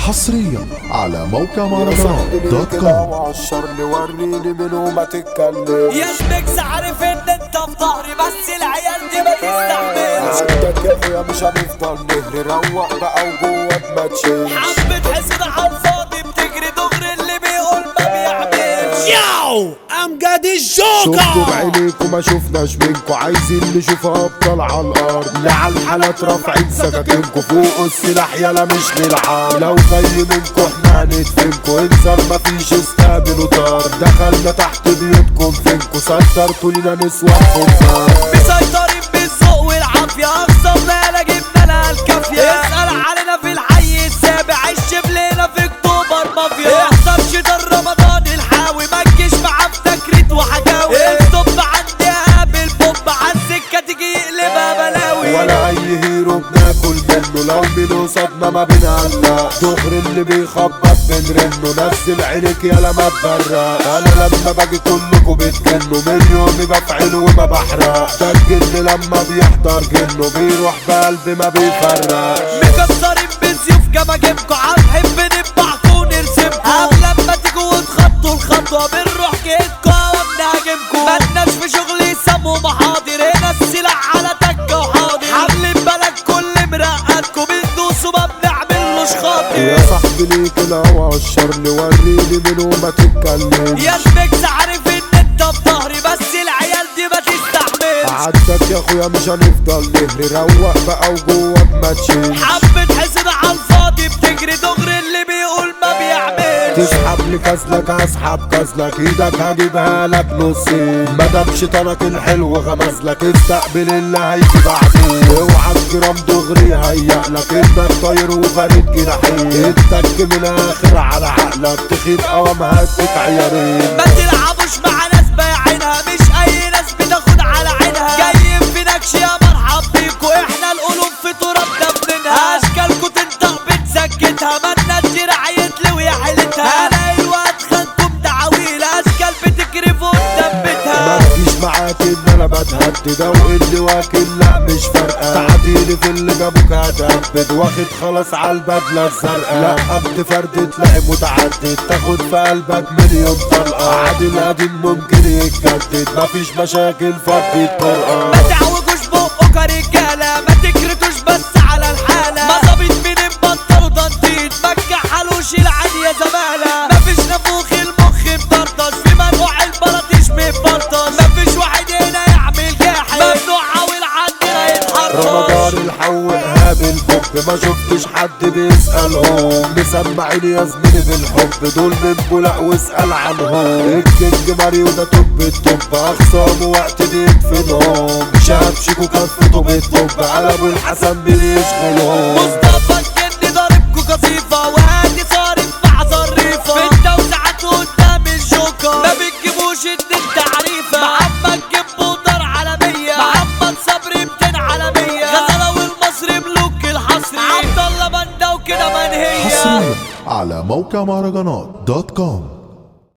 حصريا على موقع مهرجانات دوت كده كوم وعشر لي وريني منو ما تتكلم يا شبكس عارف ان انت في ظهري بس العيال دي ما تستحملش عندك يا اخويا مش هنفضل نهري روق بقى وجوه ما تشيلش حبة حسد على الفاضي بتجري دغري اللي بيقول ما بيعملش ياو امجد شفتوا الجوكر بعينيكم ما شفناش منكم عايزين نشوف ابطال على الارض لا على الحالات رافعين سكاكينكم فوق السلاح يلا مش نلعب لو جاي منكم احنا هندفنكم انذر مفيش استقبلوا طار دخلنا تحت بيوتكم فينكم سيطرتوا لينا نسوة خنزار مسيطرين بالذوق والعافية اخصمنا لا جبنا لها الكافية اسأل علينا في الحي السابع الشبلينا في اكتوبر مافيا احضر شدار رمضان الحاوي ما تجيش معاه في تكريت وحكاوي الطب عندي قابل بوب على السكة تيجي يقلبها بلاوي ولا اي هيرو بناكل منه لو من قصادنا ما بنقلق دغري اللي بيخبط بنرنه نزل عينك يالا ما تبرق انا لما باجي كلكم بتجنوا من يومي بفعل وما بحرق ده الجن لما بيحضر جنه بيروح بقلبي ما بيفرق مكسرين بسيوف جماجمكوا عالحب نبعكوا ونرسمكوا قبل لما تيجوا وتخطوا الخطوة بنروح جيتكوا وبنهاجمكوا مالناش في شغل سم ومحاضر هنا السلاح على تكة وحاضر حاملين بلد كل مرقدكوا بندوس وما بنعملوش خاطر يا صاحبي ليك الهوا الشر وريني منو ما تتكلم يا شبكس عارف ان انت في ظهري بس العيال دي ما تستحملش عدك يا اخويا مش هنفضل نهري روق بقى وجوه ما تشيلش حبة حسد على الفاضي بتجري دغري اللي بيقول ما بيعملش تسحب لي كسلك اسحب كسلك ايدك هجيبها لك نصين مدام شيطانك الحلو غمزلك استقبل اللي هيجي بعدين اوعى الجرام دغري هيقلك انك طاير وفارد جناحين التك من الاخر على عقلك تخيب قوام هدك عيارين ما تلعبوش مع ناس بايعينها مش اي ناس بتاخد على عينها جايين في نكش يا مرحب بيكو احنا القلوب في تراب دفنها اشكالكو تنطق بتسكتها ما دراع يتلوي حيلتها انا الوقت خانكم دعاويل اشكال بتكرف ما ودبتها تجيش معاك ان انا بتهدد او اللي واكل لا مش فارقه تعديلي في اللي جابوك هتهبد واخد خلاص على البدله الزرقاء لا قبل فرد تلاقي متعدد تاخد في قلبك مليون طلقه عادي القديم ممكن يتجدد مفيش مشاكل فضي الطرقه ما تعوجوش بقك يا رجاله ما تكرتوش بس على الحاله ما ظابط مين مبطل وتنطيط ما تكحلوش العين يا زماله مفيش نفوخ المخ مطرطش في منوع البلاطيش مبلطش مفيش واحد هنا يعمل جاحد ممنوع عاول عندنا يتحرش رمضان الحول هابل بوب ما شفتش حد بيسألهم مسمعين يا زميلي بالحب دول من بولاق واسأل عنهم الكينج ماريو ده توب التوب اخصام وقت دي يدفنهم شبشكوا كفته بالطب قلبوا الحسن بيشغلهم مصطفى الجن ضاربكوا قصيفة وهادي صارف مع ظريفة في التوسعات قدام الجوكر ما بتجيبوش ان انت عريفة محمد جنبه دار عالمية محمد صبري 200 عالمية غزالة والمصري ملوك الحصري عبد الله بندا وكده منهية حصريا على موقع مهرجانات دوت كوم